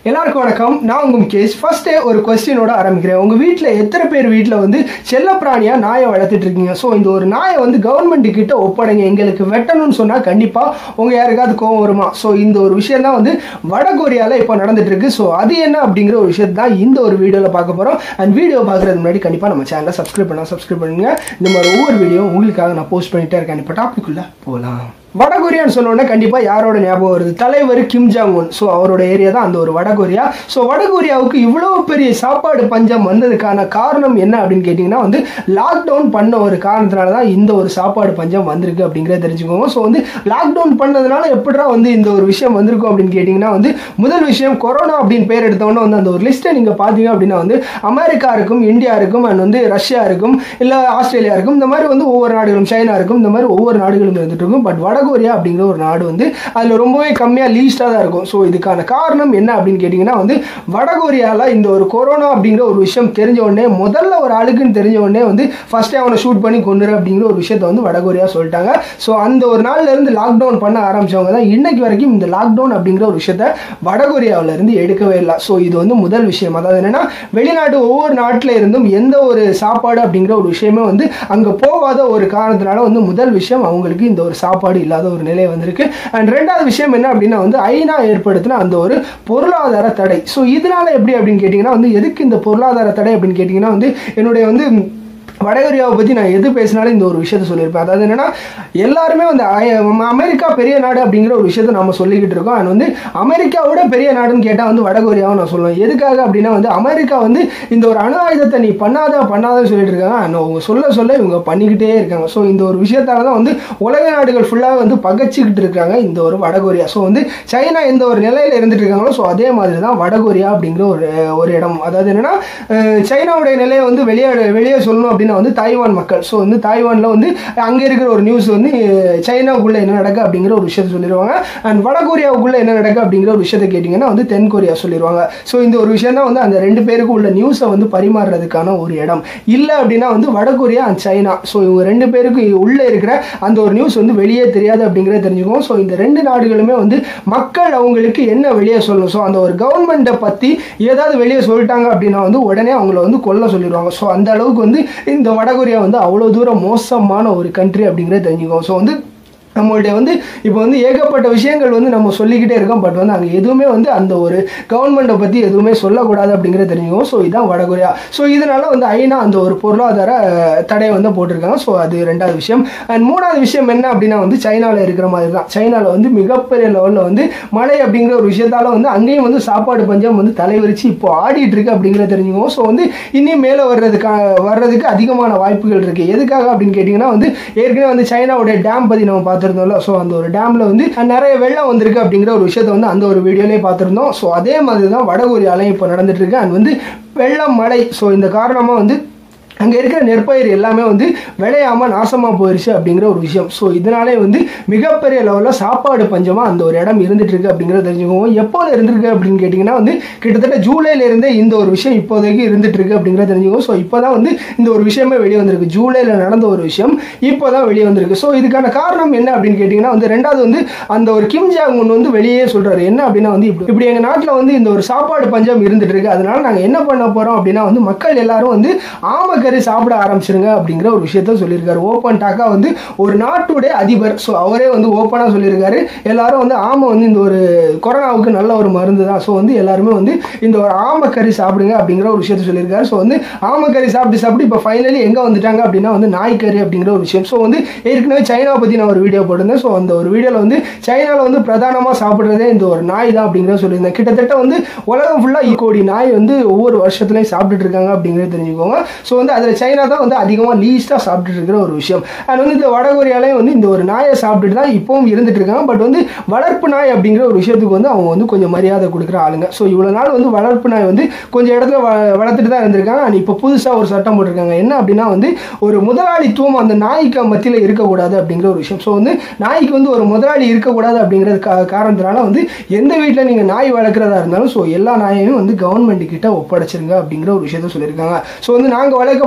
எல்லாருக்கும் வணக்கம் நான் உங்க முகேஷ் ஃபர்ஸ்டே ஒரு கொஸ்டினோட ஆரம்பிக்கிறேன் உங்க வீட்டில் எத்தனை பேர் வீட்டில் வந்து செல்லப்பிராணியா நாயை வளர்த்துட்டு இருக்கீங்க ஸோ இந்த ஒரு நாயை வந்து கவர்மெண்ட் கிட்ட ஒப்படைங்க எங்களுக்கு வெட்டணும்னு சொன்னா கண்டிப்பா உங்க யாருக்காவது கோவம் வருமா ஸோ இந்த ஒரு விஷயம் தான் வந்து வடகொரியால இப்போ நடந்துட்டு இருக்கு ஸோ அது என்ன அப்படிங்கிற ஒரு விஷயத்தை தான் இந்த ஒரு வீடியோவில் பார்க்க போறோம் அண்ட் வீடியோ பார்க்கறதுக்கு முன்னாடி கண்டிப்பா நம்ம சேனலை சப்ஸ்கிரைப் பண்ணா சப்ஸ்கிரைப் பண்ணுங்க இந்த மாதிரி ஒவ்வொரு வீடியோ உங்களுக்காக நான் போஸ்ட் பண்ணிட்டே இருக்கேன் இப்போ டாபிக் உள்ள போகலாம் வடகொரியான்னு சொன்னோன்னே கண்டிப்பாக யாரோட ஞாபகம் வருது தலைவர் கிம் ஜாங் உன் ஸோ அவரோட ஏரியா தான் அந்த ஒரு வடகொரியா ஸோ வடகொரியாவுக்கு இவ்வளோ பெரிய சாப்பாடு பஞ்சம் வந்ததுக்கான காரணம் என்ன அப்படின்னு கேட்டிங்கன்னா வந்து லாக்டவுன் பண்ண ஒரு காரணத்தினால தான் இந்த ஒரு சாப்பாடு பஞ்சம் வந்திருக்கு அப்படிங்கிறத தெரிஞ்சுக்கோங்க ஸோ வந்து லாக்டவுன் பண்ணதுனால எப்படிடா வந்து இந்த ஒரு விஷயம் வந்திருக்கும் அப்படின்னு கேட்டிங்கன்னா வந்து முதல் விஷயம் கொரோனா அப்படின்னு பேர் எடுத்தோன்னே வந்து அந்த ஒரு லிஸ்ட்டை நீங்கள் பார்த்தீங்க அப்படின்னா வந்து அமெரிக்கா இருக்கும் இந்தியா இருக்கும் அண்ட் வந்து ரஷ்யா இருக்கும் இல்லை ஆஸ்திரேலியா இருக்கும் இந்த மாதிரி வந்து ஒவ்வொரு நாடுகளும் சைனா இருக்கும் இந்த மாதிரி ஒவ்வொரு நாடுகளும் இருந்துட்டு இருக்கும் பட் வடகொரியா அப்படிங்கிற ஒரு நாடு வந்து அதில் ரொம்பவே கம்மியாக லீஸ்டாக தான் இருக்கும் ஸோ இதுக்கான காரணம் என்ன அப்படின்னு கேட்டிங்கன்னா வந்து வடகொரியாவில் இந்த ஒரு கொரோனா அப்படிங்கிற ஒரு விஷயம் தெரிஞ்ச உடனே முதல்ல ஒரு ஆளுக்குன்னு தெரிஞ்ச உடனே வந்து ஃபஸ்ட்டே அவனை ஷூட் பண்ணி கொண்டுரு அப்படிங்கிற ஒரு விஷயத்தை வந்து வடகொரியா சொல்லிட்டாங்க ஸோ அந்த ஒரு நாள்ல இருந்து லாக்டவுன் பண்ண ஆரம்பிச்சவங்க தான் இன்னைக்கு வரைக்கும் இந்த லாக்டவுன் அப்படிங்கிற ஒரு விஷயத்த வடகொரியாவில் இருந்து எடுக்கவே இல்லை ஸோ இது வந்து முதல் விஷயம் அதாவது என்னன்னா வெளிநாட்டு ஒவ்வொரு நாட்டில் இருந்தும் எந்த ஒரு சாப்பாடு அப்படிங்கிற ஒரு விஷயமே வந்து அங்கே போகாத ஒரு காரணத்தினால வந்து முதல் விஷயம் அவங்களுக்கு இந்த ஒரு சாப்பாடு இல்லாத ஒரு நிலை வந்திருக்கு அண்ட் ரெண்டாவது விஷயம் என்ன அப்படின்னா வந்து ஐநா ஏற்படுத்தின அந்த ஒரு பொருளாதார தடை ஸோ இதனால எப்படி அப்படின்னு கேட்டிங்கன்னா வந்து எதுக்கு இந்த பொருளாதார தடை அப்படின்னு கேட்டிங்கன்னா வந்து என்னுடைய வந்து வடகொரியாவை பற்றி நான் எது பேசினாலும் இந்த ஒரு விஷயத்த சொல்லியிருப்பேன் அதாவது என்னன்னா எல்லாருமே வந்து அய- அமெரிக்கா பெரிய நாடு அப்படிங்கிற ஒரு விஷயத்த நம்ம சொல்லிக்கிட்டு இருக்கோம் அண்ட் வந்து அமெரிக்காவோட பெரிய நாடுன்னு கேட்டால் வந்து வடகொரியாவை நான் சொல்லுவேன் எதுக்காக அப்படின்னா வந்து அமெரிக்கா வந்து இந்த ஒரு அணு ஆயுதத்தை நீ பண்ணாத பண்ணாதன்னு சொல்லிட்டு இருக்காங்க and அவங்க சொல்ல சொல்ல இவங்க பண்ணிக்கிட்டே இருக்காங்க ஸோ இந்த ஒரு விஷயத்தால தான் வந்து உலக நாடுகள் ஃபுல்லாக வந்து பகைச்சிக்கிட்டு இருக்காங்க இந்த ஒரு வடகொரியா ஸோ வந்து சைனா எந்த ஒரு நிலையில் இருந்துட்டு இருக்காங்களோ ஸோ அதே மாதிரி தான் வடகொரியா அப்படிங்கிற ஒரு ஒரு இடம் அதாவது என்னன்னா அஹ், சைனாவுடைய நிலையை வந்து வெளியே வெளியே சொல்லணும் அப்படின்னா வந்து தாய்வான் மக்கள் ஸோ வந்து தாய்வானில் வந்து அங்கே இருக்கிற ஒரு நியூஸ் வந்து அஹ், சைனாவுக்குள்ள என்ன நடக்கு அப்படிங்கிற ஒரு விஷயத்தை சொல்லிடுவாங்க அண்ட் வடகொரியாவுக்குள்ள என்ன நடக்கு அப்படிங்கிற ஒரு விஷயத்தை கேட்டிங்கன்னா வந்து தென் கொரியா சொல்லிடுவாங்க ஸோ இந்த ஒரு விஷயம் தான் வந்து அந்த ரெண்டு பேருக்கு உள்ள நியூஸை வந்து பரிமாறுறதுக்கான ஒரு இடம் இல்லை அப்படின்னா வந்து வடகொரியா அண்ட் சைனா ஸோ இவங்க ரெண்டு பேருக்கு உள்ளே இருக்கிற அந்த ஒரு நியூஸ் வந்து வெளியே தெரியாது அப்படிங்கிறத தெரிஞ்சுக்குவோம் ஸோ இந்த ரெண்டு நாடுகளுமே வந்து மக்கள் அவங்களுக்கு என்ன வெளியே சொல்லணும் ஸோ அந்த ஒரு கவர்மெண்ட்டை பற்றி ஏதாவது வெளியே சொல்லிட்டாங்க அப்படின்னா வந்து உடனே அவங்கள வந்து கொல்ல சொல்லிடுவாங்க ஸோ அந்த அளவுக்கு வந்து இந்த வடகொரியா வந்து அவ்வளோ தூரம் மோசமான ஒரு கண்ட்ரி அப்படிங்கிறத தெரிஞ்சுக்குவோம் ஸோ வந்து நம்மளுடைய வந்து இப்போ வந்து ஏகப்பட்ட விஷயங்கள் வந்து நம்ம சொல்லிக்கிட்டே இருக்கோம் பட் வந்து அங்கே எதுவுமே வந்து அந்த ஒரு கவர்மெண்ட்டை பற்றி எதுவுமே சொல்லக்கூடாது அப்படிங்கிறத தெரிஞ்சுக்கோம் ஸோ இதுதான் வடகொரியா ஸோ இதனால வந்து ஐநா அந்த ஒரு பொருளாதார அஹ், தடையை வந்து போட்டிருக்காங்க ஸோ அது ரெண்டாவது விஷயம் அண்ட் மூணாவது விஷயம் என்ன அப்படின்னா வந்து சைனாவில் இருக்கிற மாதிரி தான் சைனாவில் வந்து மிகப்பெரிய லெவலில் வந்து மழை அப்படிங்கிற ஒரு விஷயத்தால வந்து அங்கேயும் வந்து சாப்பாடு பஞ்சம் வந்து தலைவிரிச்சு இப்போ ஆடிட்டு இருக்கு அப்படிங்கிறத தெரிஞ்சுக்குவோம் ஸோ வந்து இன்னும் மேலே வர்றதுக்காக வர்றதுக்கு அதிகமான வாய்ப்புகள் இருக்கு எதுக்காக அப்படின்னு கேட்டிங்கன்னா வந்து ஏற்கனவே வந்து சைனாவுடைய டேம் பற்றி நம்ம பார்த்துருந்தோம்ல ஸோ அந்த ஒரு டேமில் வந்து நிறைய வெள்ளம் வந்திருக்கு அப்படிங்கிற ஒரு விஷயத்தை வந்து அந்த ஒரு வீடியோலேயே பார்த்துருந்தோம் ஸோ அதே மாதிரி தான் வடகொரியாலையும் இப்போ நடந்துட்டு இருக்கு அண்ட் வந்து வெள்ளம் மழை ஸோ இந்த காரணமாக வந்து அங்கே இருக்கிற நெற்பயிர் எல்லாமே வந்து விளையாமல் நாசமாக போயிருச்சு அப்படிங்கிற ஒரு விஷயம் ஸோ இதனாலே வந்து மிகப்பெரிய லெவலில் சாப்பாடு பஞ்சமாக அந்த ஒரு இடம் இருந்துட்டு இருக்கு அப்படிங்கிறத தெரிஞ்சுக்குவோம் எப்போது இருந்திருக்கு அப்படின்னு கேட்டிங்கன்னா வந்து கிட்டத்தட்ட ஜூலைல இருந்தே இந்த ஒரு விஷயம் இப்போதைக்கு இருந்துட்டு இருக்கு அப்படிங்கிறத தெரிஞ்சுக்குவோம் ஸோ இப்போ தான் வந்து இந்த ஒரு விஷயமே வெளியே வந்திருக்கு ஜூலைல நடந்த ஒரு விஷயம் இப்போ தான் வெளியே வந்திருக்கு ஸோ இதுக்கான காரணம் என்ன அப்படின்னு கேட்டிங்கன்னா வந்து ரெண்டாவது வந்து அந்த ஒரு கிம் ஜாங் உன் வந்து வெளியே சொல்றாரு என்ன அப்படின்னா வந்து இப்படி இப்படி எங்கள் நாட்டில் வந்து இந்த ஒரு சாப்பாடு பஞ்சம் இருந்துட்டு இருக்கு அதனால நாங்கள் என்ன பண்ண போகிறோம் அப்படின்னா வந்து மக்கள் எல்லாரும் வந்து ஆமக்கறி சாப்பிட ஆரம்பிச்சிருங்க அப்படிங்கிற ஒரு விஷயத்த சொல்லியிருக்காரு ஓப்பன் டாக்கா வந்து ஒரு நாட்டுடைய அதிபர் ஸோ அவரே வந்து ஓப்பனாக சொல்லியிருக்காரு எல்லாரும் வந்து ஆமை வந்து இந்த ஒரு கொரோனாவுக்கு நல்ல ஒரு மருந்து தான் ஸோ வந்து எல்லாருமே வந்து இந்த ஒரு ஆமக்கறி சாப்பிடுங்க அப்படிங்கிற ஒரு விஷயத்த சொல்லியிருக்காரு ஸோ வந்து ஆமக்கறி சாப்பிட்டு சாப்பிட்டு இப்போ ஃபைனலி எங்கே வந்துட்டாங்க அப்படின்னா வந்து நாய்க்கறி அப்படிங்கிற ஒரு விஷயம் ஸோ வந்து ஏற்கனவே சைனாவை பற்றி நான் ஒரு வீடியோ போட்டிருந்தேன் ஸோ அந்த ஒரு வீடியோவில் வந்து சைனாவில் வந்து பிரதானமாக சாப்பிட்றதே இந்த ஒரு நாய் தான் அப்படிங்கிறத சொல்லியிருந்தேன் கிட்டத்தட்ட வந்து உலகம் ஃபுல்லாக கோடி நாய் வந்து ஒவ்வொரு வருஷத்துலையும் சாப்பிட்டுட்டு இருக்காங்க அப்படிங்கிறத தெரிஞ்சுக்கோங்க ஸோ வந்து அதில் சைனா தான் வந்து அதிகமாக லீஸ்ட்டாக சாப்பிட்டுட்டு இருக்கிற ஒரு விஷயம் அண்ட் வந்து இந்த வடகொரியாலையும் வந்து இந்த ஒரு நாயை சாப்பிட்டுட்டு தான் இப்போவும் இருந்துட்டு இருக்காங்க பட் வந்து வளர்ப்பு நாய் அப்படிங்கிற ஒரு விஷயத்துக்கு வந்து அவங்க வந்து கொஞ்சம் மரியாதை கொடுக்குற ஆளுங்க ஸோ இவ்வளோ நாள் வந்து வளர்ப்பு நாய் வந்து கொஞ்சம் இடத்துல வ- வளர்த்துட்டு தான் இருந்திருக்காங்க அண்ட் இப்போ புதுசாக ஒரு சட்டம் போட்டிருக்காங்க என்ன அப்படின்னா வந்து ஒரு முதலாளித்துவம் அந்த நாய்க்கு மத்தியில் இருக்கக்கூடாது அப்படிங்கிற ஒரு விஷயம் ஸோ வந்து நாய்க்கு வந்து ஒரு முதலாளி இருக்கக்கூடாது அப்படிங்கிறது கா காரணத்தினால வந்து எந்த வீட்டில் நீங்கள் நாய் வளர்க்குறதா இருந்தாலும் ஸோ எல்லா நாயையும் வந்து கவர்மெண்ட் கிட்ட ஒப்படைச்சிருங்க அப்படிங்கிற ஒரு விஷயத்த சொல்லியிருக்காங்க ஸோ வந்து நாங்கள் வளர்க்க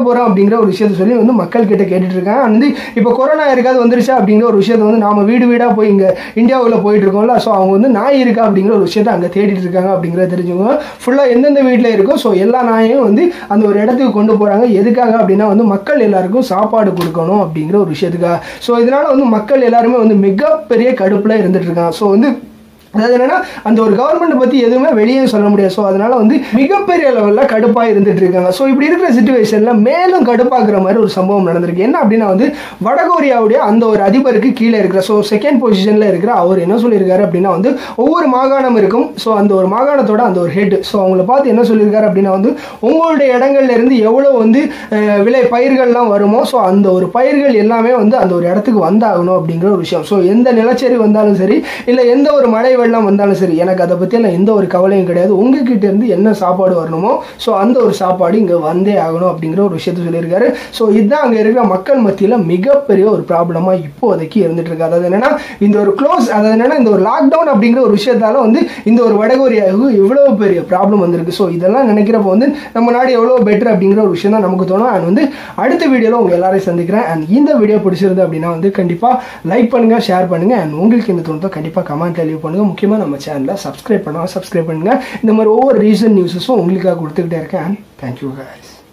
போகிறோம் அப்படிங்கிற ஒரு விஷயத்த சொல்லி வந்து மக்கள் கிட்ட கேட்டுட்டு இருக்காங்க And வந்து இப்போ கொரோனா இருக்காது வந்துருச்சா அப்படிங்கிற ஒரு விஷயத்த வந்து நாம வீடு வீடாக போய் இங்கே இந்தியாவுக்குள்ள போயிட்டு இருக்கோம்ல ஸோ அவங்க வந்து நாய் இருக்கா அப்படிங்கிற ஒரு விஷயத்த அங்கே தேடிட்டு இருக்காங்க அப்படிங்கிறத தெரிஞ்சுக்கோங்க ஃபுல்லாக எந்தெந்த வீட்டில் இருக்கோ ஸோ எல்லா நாயையும் வந்து அந்த ஒரு இடத்துக்கு கொண்டு போகிறாங்க எதுக்காக அப்படின்னா வந்து மக்கள் எல்லாருக்கும் சாப்பாடு கொடுக்கணும் அப்படிங்கிற ஒரு விஷயத்துக்காக ஸோ இதனால வந்து மக்கள் எல்லாருமே வந்து மிகப்பெரிய கடுப்பில் இருந்துட்டு இருக்காங்க ஸோ வந்து அதாவது என்னன்னா அந்த ஒரு கவர்மெண்ட் பத்தி எதுவுமே வெளியே சொல்ல முடியாது ஸோ அதனால வந்து மிகப்பெரிய லெவலில் கடுப்பாக இருந்துட்டு இருக்காங்க ஸோ இப்படி இருக்கிற சுச்சுவேஷன்ல மேலும் கடுப்பாக்குற மாதிரி ஒரு சம்பவம் நடந்திருக்கு என்ன அப்படின்னா வந்து வடகொரியாவுடைய அந்த ஒரு அதிபருக்கு கீழே இருக்கிற ஸோ செகண்ட் பொசிஷன்ல இருக்கிற அவர் என்ன சொல்லியிருக்காரு அப்படின்னா வந்து ஒவ்வொரு மாகாணம் இருக்கும் ஸோ அந்த ஒரு மாகாணத்தோட அந்த ஒரு ஹெட் ஸோ அவங்கள பார்த்து என்ன சொல்லியிருக்காரு அப்படின்னா வந்து உங்களுடைய இடங்கள்ல இருந்து எவ்வளோ வந்து அஹ், விலை பயிர்கள்லாம் வருமோ ஸோ அந்த ஒரு பயிர்கள் எல்லாமே வந்து அந்த ஒரு இடத்துக்கு வந்தாகணும் அப்படிங்கிற ஒரு விஷயம் ஸோ எந்த நிலச்சரி வந்தாலும் சரி இல்லை எந்த ஒரு மழை வெள்ளம் வந்தாலும் சரி எனக்கு அதை பற்றியெல்லாம் எந்த ஒரு கவலையும் கிடையாது உங்ககிட்ட இருந்து என்ன சாப்பாடு வரணுமோ ஸோ அந்த ஒரு சாப்பாடு இங்கே வந்தே ஆகணும் அப்படிங்கிற ஒரு விஷயத்த சொல்லியிருக்காரு ஸோ இதுதான் அங்கே இருக்கிற மக்கள் மத்தியில் மிகப்பெரிய ஒரு ப்ராப்ளமாக இப்போதைக்கு இருந்துட்டு இருக்கு அதாவது என்னன்னா இந்த ஒரு க்ளோஸ் அதாவது என்னன்னா இந்த ஒரு லாக்டவுன் அப்படிங்கிற ஒரு விஷயத்தால வந்து இந்த ஒரு வடகொரியாவுக்கு இவ்வளோ பெரிய ப்ராப்ளம் வந்திருக்கு ஸோ இதெல்லாம் நினைக்கிறப்ப வந்து நம்ம நாடு எவ்வளோ பெட்டர் அப்படிங்கிற ஒரு விஷயம் தான் நமக்கு தோணும் அண்ட் வந்து அடுத்த வீடியோவில் உங்கள் எல்லாரையும் சந்திக்கிறேன் அண்ட் இந்த வீடியோ பிடிச்சிருந்து அப்படின்னா வந்து கண்டிப்பாக லைக் பண்ணுங்க ஷேர் பண்ணுங்க அண்ட் உங்களுக்கு என்ன தோணுதோ கண்டிப்பாக கமெண்ட் லீவ் பண்ணுங்க முக்கியமாக நம்ம சேனலை சப்ஸ்கிரைப் பண்ணுவோம் சப்ஸ்கிரைப் பண்ணுங்க இந்த மாதிரி ஒவ்வொரு ரீசன் நியூஸஸும் உங்களுக்காக கொடுத்துக்கிட்டே இருக்கேன் அண்ட் தேங்க்யூ guys